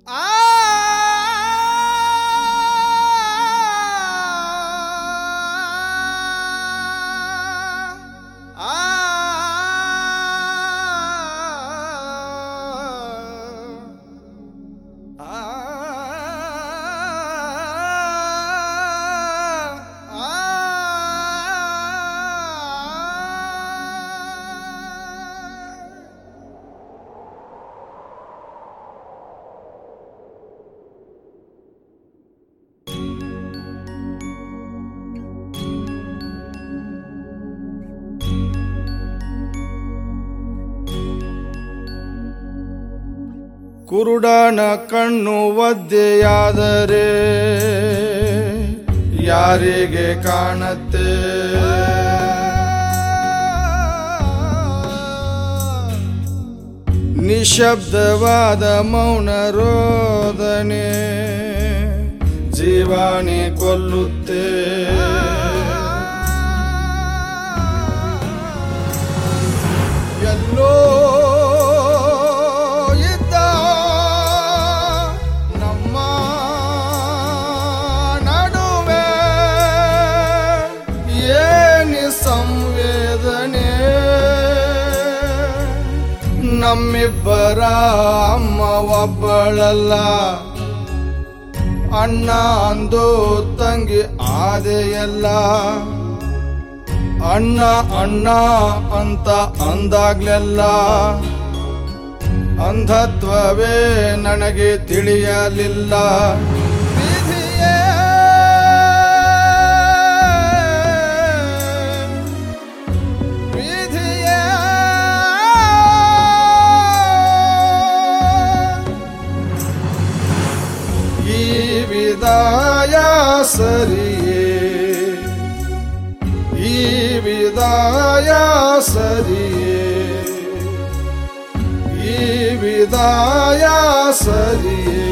ಕುರುಡನ ಕಣ್ಣು ಒದ್ದೆಯಾದರೆ ಯಾರಿಗೆ ಕಾಣತ್ತೆ ನಿಶಬ್ದವಾದ ಮೌನ ರೋದನೆ ಜೀವಾಣಿ ಕೊಲ್ಲುತ್ತೆ ಎಲ್ಲೋ ಇದ್ದ ನಮ್ಮ ನಡುವೆ ಏನಿ ಸಂವೇದನೆ ನಮ್ಮಿಬ್ಬರ ಅಮ್ಮ ಒಬ್ಬಳಲ್ಲ ಅಣ್ಣ ಅಂದು ತಂಗಿ ಆದೆಯಲ್ಲ ಅಣ್ಣ ಅಣ್ಣ ಅಂತ ಅಂದಾಗ್ಲೆಲ್ಲ ಅಂಧತ್ವವೇ ನನಗೆ ತಿಳಿಯಲಿಲ್ಲ ವಿಧಿಯೇ ವಿಧಿಯೇ ಈ ವಿದಾಯ ಸರಿಯೇ ಈ ವಿದಾಯ ಸರಿಯೇ ಈ ವಿದಾಯ ಸರಿಯೇ